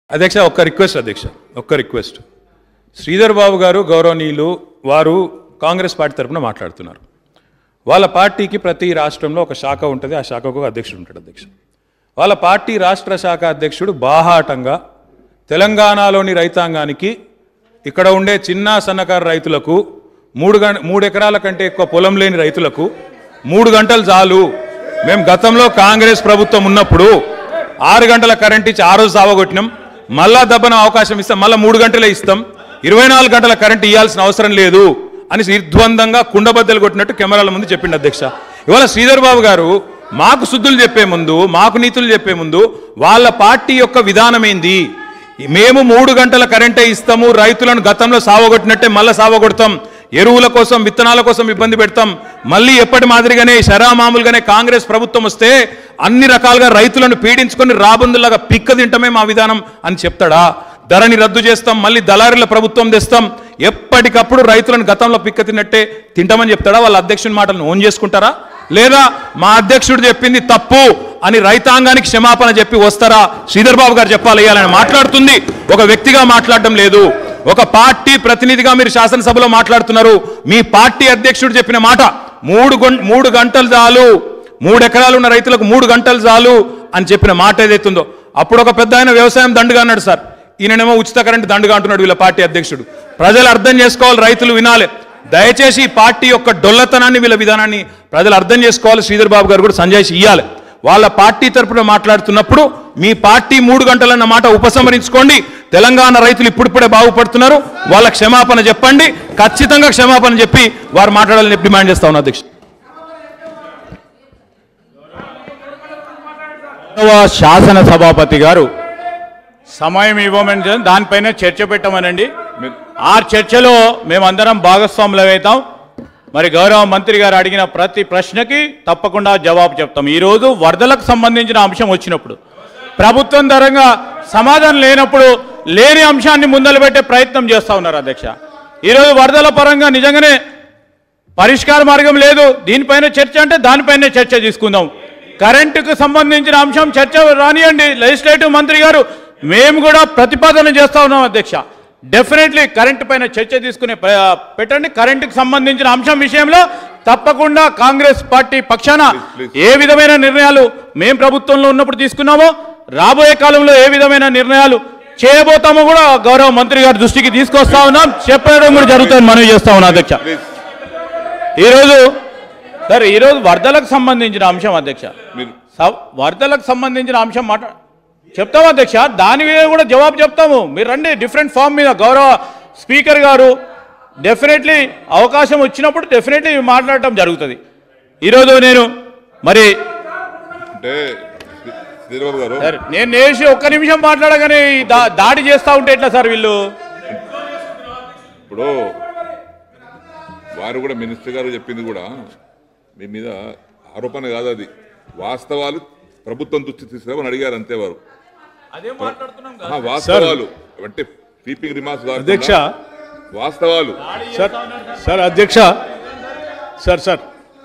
అధ్యక్ష ఒక్క రిక్వెస్ట్ అధ్యక్ష ఒక్క రిక్వెస్ట్ శ్రీధర్ బాబు గారు గౌరవనీయులు వారు కాంగ్రెస్ పార్టీ తరపున మాట్లాడుతున్నారు వాళ్ళ పార్టీకి ప్రతి రాష్ట్రంలో ఒక శాఖ ఉంటుంది ఆ శాఖకు ఒక అధ్యక్షుడు ఉంటాడు అధ్యక్ష వాళ్ళ పార్టీ రాష్ట్ర శాఖ అధ్యక్షుడు బాహాటంగా తెలంగాణలోని రైతాంగానికి ఇక్కడ ఉండే చిన్న సన్నకారు రైతులకు మూడు గం మూడు ఎకరాల కంటే ఎక్కువ పొలం లేని రైతులకు మూడు గంటలు చాలు మేము గతంలో కాంగ్రెస్ ప్రభుత్వం ఉన్నప్పుడు ఆరు గంటల కరెంట్ ఇచ్చి ఆ రోజు సావగొట్టినాం మళ్ళా దబ్బన అవకాశం ఇస్తాం మళ్ళీ మూడు గంటలే ఇస్తాం ఇరవై నాలుగు గంటల కరెంట్ ఇవ్వాల్సిన అవసరం లేదు అని నిర్ద్వందంగా కుండబద్దలు కొట్టినట్టు కెమెరాల ముందు చెప్పిండు అధ్యక్ష ఇవాళ శ్రీధర్ బాబు గారు మాకు శుద్ధులు చెప్పే ముందు మాకు నీతులు చెప్పే ముందు వాళ్ళ పార్టీ యొక్క విధానం ఏంది మేము మూడు గంటల కరెంటే ఇస్తాము రైతులను గతంలో సావగొట్టినట్టే మళ్ళీ సావగొడతాం ఎరువుల కోసం విత్తనాల కోసం ఇబ్బంది పెడతాం మళ్ళీ ఎప్పటి మాదిరిగానే శరా మామూలుగానే కాంగ్రెస్ ప్రభుత్వం వస్తే అన్ని రకాలుగా రైతులను పీడించుకొని రాబందులాగా పిక్క తింటమే మా విధానం అని చెప్తాడా ధరని రద్దు చేస్తాం మళ్ళీ దళారుల ప్రభుత్వం తెస్తాం ఎప్పటికప్పుడు రైతులను గతంలో పిక్క తిన్నట్టే తింటామని చెప్తాడా వాళ్ళ అధ్యక్షుని మాటలను ఓన్ చేసుకుంటారా లేదా మా అధ్యక్షుడు చెప్పింది తప్పు అని రైతాంగానికి క్షమాపణ చెప్పి వస్తారా శ్రీధర్ బాబు గారు చెప్పాలి ఇవ్వాలని మాట్లాడుతుంది ఒక వ్యక్తిగా మాట్లాడడం లేదు ఒక పార్టీ ప్రతినిధిగా మీరు శాసనసభలో మాట్లాడుతున్నారు మీ పార్టీ అధ్యక్షుడు చెప్పిన మాట మూడు గం- మూడు గంటలు చాలు మూడు ఎకరాలు ఉన్న రైతులకు మూడు గంటలు చాలు అని చెప్పిన మాట ఏదైతుందో అప్పుడు ఒక పెద్ద ఆయన వ్యవసాయం దండుగా అన్నాడు సార్ ఈయననేమో ఉచిత కరెంట్ దండుగా అంటున్నాడు వీళ్ళ పార్టీ అధ్యక్షుడు ప్రజలు అర్థం చేసుకోవాలి రైతులు వినాలి దయచేసి ఈ పార్టీ యొక్క డొల్లతనాన్ని వీళ్ళ విధానాన్ని ప్రజలు అర్థం చేసుకోవాలి శ్రీధర్ బాబు గారు కూడా సంజాయిషి ఇవ్వాలి వాళ్ళ పార్టీ తరపున మాట్లాడుతున్నప్పుడు మీ పార్టీ మూడు గంటలన్న మాట ఉపసంహరించుకోండి తెలంగాణ రైతులు ఇప్పుడిప్పుడే బాగుపడుతున్నారు వాళ్ళ క్షమాపణ చెప్పండి ఖచ్చితంగా క్షమాపణ చెప్పి వారు మాట్లాడాలని చెప్పి డిమాండ్ చేస్తా ఉన్నా అధ్యక్ష గౌరవ శాసన సభాపతి గారు సమయం ఇవ్వమని చెప్పి దానిపైన చర్చ పెట్టమనండి ఆ చర్చలో మేమందరం భాగస్వాములు అవుతాం మరి గౌరవ మంత్రి గారు అడిగిన ప్రతి ప్రశ్నకి తప్పకుండా జవాబు చెప్తాం ఈరోజు వరదలకు సంబంధించిన అంశం వచ్చినప్పుడు ప్రభుత్వం ధరంగా సమాధానం లేనప్పుడు లేని అంశాన్ని ముందలు పెట్టే ప్రయత్నం చేస్తా ఉన్నారు అధ్యక్ష ఈరోజు వరదల పరంగా నిజంగానే పరిష్కార మార్గం లేదు దీనిపైన చర్చ అంటే దానిపైనే చర్చ తీసుకుందాం కరెంటుకు సంబంధించిన అంశం చర్చ రానియండి లెజిస్లేటివ్ మంత్రి గారు మేము కూడా ప్రతిపాదన చేస్తా ఉన్నాం అధ్యక్ష డెఫినెట్లీ కరెంటు పైన చర్చ తీసుకునే ప్ర- పెట్టండి కరెంటుకు సంబంధించిన అంశం విషయంలో తప్పకుండా కాంగ్రెస్ పార్టీ పక్షాన ఏ విధమైన నిర్ణయాలు మేము ప్రభుత్వంలో ఉన్నప్పుడు తీసుకున్నామో రాబోయే కాలంలో ఏ విధమైన నిర్ణయాలు చేయబోతామో కూడా గౌరవ మంత్రి గారి దృష్టికి తీసుకొస్తా ఉన్నాం చెప్పడం కూడా జరుగుతుంది మనవి చేస్తా ఉన్నాం అధ్యక్ష ఈరోజు సార్ ఈరోజు వరదలకు సంబంధించిన అంశం అధ్యక్ష మీరు స- వరదలకు సంబంధించిన అంశం మాట చెప్తాము అధ్యక్ష దాని మీద కూడా జవాబు చెప్తాము మీరు రండి డిఫరెంట్ ఫామ్ మీద గౌరవ స్పీకర్ గారు డెఫినెట్లీ అవకాశం వచ్చినప్పుడు డెఫినెట్లీ మాట్లాడటం జరుగుతుంది ఈరోజు నేను మరి అంటే శ్రీబాబు గారు సార్ నేను నేసి ఒక్క నిమిషం మాట్లాడగానే ఈ దా- దాడి చేస్తా ఉంటే ఎట్లా సార్ వీళ్ళు ఇప్పుడు వారు కూడా మినిస్టర్ గారు చెప్పింది కూడా మీ మీద ఆరోపణ కాదు అది వాస్తవాలు ప్రభుత్వం దృష్టి తీసుకురామని అడిగారు అంతే వారు అదే మాట్లాడుతున్నాం ఆహా, వాస్తవాలు అంటే కీపింగ్ రిమార్క్స్ కాకుండా అధ్యక్ష వాస్తవాలు సార్ సార్ అధ్యక్ష సార్ సార్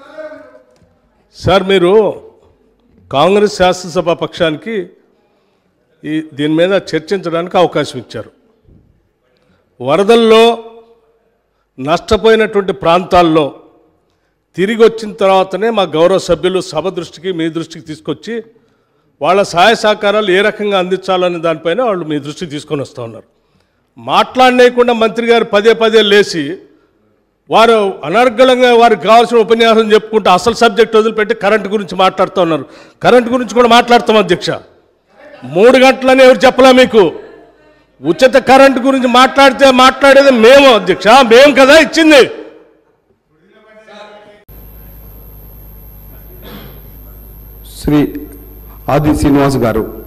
సార్ మీరు కాంగ్రెస్ శాసనసభ పక్షానికి ఈ దీని మీద చర్చించడానికి అవకాశం ఇచ్చారు వరదల్లో నష్టపోయినటువంటి ప్రాంతాల్లో తిరిగి వచ్చిన తర్వాతనే మా గౌరవ సభ్యులు సభ దృష్టికి మీ దృష్టికి తీసుకొచ్చి వాళ్ళ సహాయ సహకారాలు ఏ రకంగా అందించాలనే దానిపైన వాళ్ళు మీ దృష్టికి తీసుకొని వస్తూ ఉన్నారు మాట్లాడలేకుండా మంత్రి గారు పదే పదే లేచి వారు అనర్గళంగా వారికి కావాల్సిన ఉపన్యాసం చెప్పుకుంటూ అసలు సబ్జెక్ట్ వదిలిపెట్టి కరెంటు గురించి మాట్లాడుతూ ఉన్నారు కరెంటు గురించి కూడా మాట్లాడతాం అధ్యక్ష మూడు గంటలని ఎవరు చెప్పలా మీకు ఉచిత కరెంటు గురించి మాట్లాడితే మాట్లాడేది మేము అధ్యక్ష మేము కదా ఇచ్చింది శ్రీ ఆది శ్రీనివాస్ గారు